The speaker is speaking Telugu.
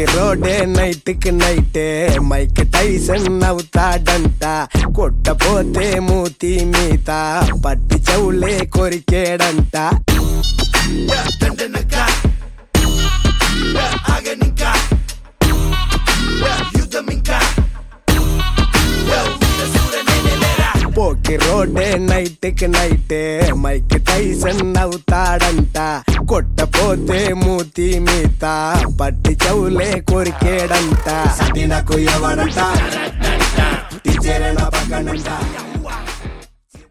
పోకి రోడే నైట్కి నైటే మైక్ టైసన్ అవుతాడంట కొట్టపోతే మూతి మీత పట్టి చెవులే కొరికేడంట దండనక ఆగనిక యుద్ధమింక వీరశూరనేలేరా పోకి రోడే నైట్కి నైటే మైక్ టైసన్ అవుతాడంట కొట్టపోతే మూతి మీత పట్టి చెవులే కొరికేడంట సతినకు ఎవడంట టీచర్ నా పక్కనంట